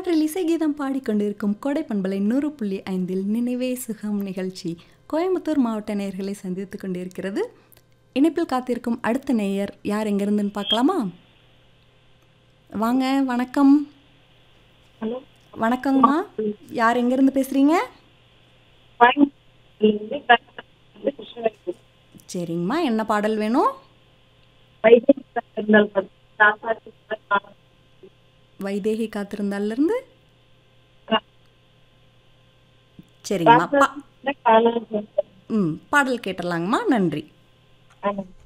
காற்றில் இசை கீதம் பாடிக்கொண்டிருக்கும் கோடை பண்பலை நூறு புள்ளி ஐந்தில் நினைவே சுகம் நிகழ்ச்சி கோயம்புத்தூர் மாவட்ட நேயர்களை சந்தித்து கொண்டிருக்கிறது இணைப்பில் காத்திருக்கும் அடுத்த நேயர் யார் எங்கிருந்துன்னு பார்க்கலாமா வாங்க வணக்கம் ஹலோ வணக்கங்கம்மா யார் எங்கேருந்து பேசுகிறீங்க கோயம்புத்தூர்லேருந்து கருத்து கிருஷ்ணவேணி சரிங்கம்மா என்ன பாடல் வேணும் வைத்திய இருந்தால் சாப்பாடு வைதேகி காத்திருந்தாலிருந்து சரிங்கம்மா பா காலம் ம் பாடல் கேட்டுடலாங்கம்மா நன்றி ஆமாம்